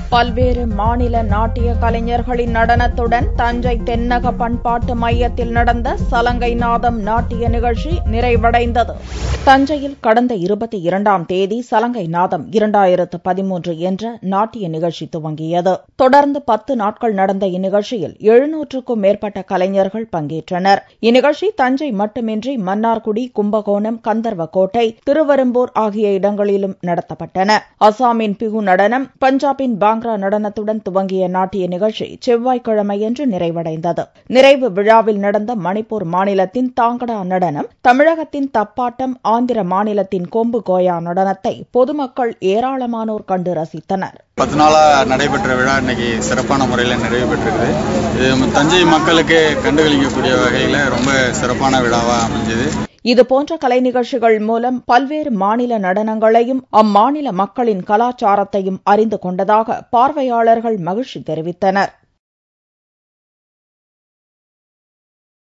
பல்வேறு மாநில நாட்டிய கலைஞர்களின் நடனத்துடன் தஞ்சை தென்னக பண்பாட்டு மையத்தில் நடந்த சலங்கை நாதம் நாட்டிய நிகழ்ச்சி நிறைவடைந்தது தஞ்சையில் கடந்த இருபத்தி இரண்டாம் தேதி சலங்கை நாதம் இரண்டாயிரத்து பதிமூன்று என்ற நாட்டிய நிகழ்ச்சி துவங்கியது தொடர்ந்து பத்து நாட்கள் நடந்த இந்நிகழ்ச்சியில் எழுநூற்றுக்கும் மேற்பட்ட கலைஞர்கள் பங்கேற்றனர் இந்நிகழ்ச்சி தஞ்சை மட்டுமின்றி மன்னார்குடி கும்பகோணம் கந்தர்வக்கோட்டை திருவெரும்பூர் ஆகிய இடங்களிலும் நடத்தப்பட்டன அசாமின் பிகு நடனம் பஞ்சாபின் பாங்க்ரா நடனத்துடன் துவங்கிய நாட்டிய நிகழ்ச்சி செவ்வாய்க்கிழமையன்று நிறைவடைந்தது நிறைவு விழாவில் நடந்த மணிப்பூர் மாநிலத்தின் தாங்கடா நடனம் தமிழகத்தின் தப்பாட்டம் ஆந்திர மாநிலத்தின் கொம்பு கோயா நடனத்தை பொதுமக்கள் ஏராளமானோர் கண்டு ரசித்தனர் பத்து நாளா நடைபெற்ற விழா இன்னைக்கு சிறப்பான முறையில் நிறைவு பெற்றிருக்குது இது தஞ்சை மக்களுக்கு கண்டுகளிக்கக்கூடிய வகையில் ரொம்ப சிறப்பான விழாவா அமைஞ்சது இதுபோன்ற கலை நிகழ்ச்சிகள் மூலம் பல்வேறு மாநில நடனங்களையும் அம்மாநில மக்களின் கலாச்சாரத்தையும் அறிந்து கொண்டதாக பார்வையாளர்கள் மகிழ்ச்சி தெரிவித்தனர்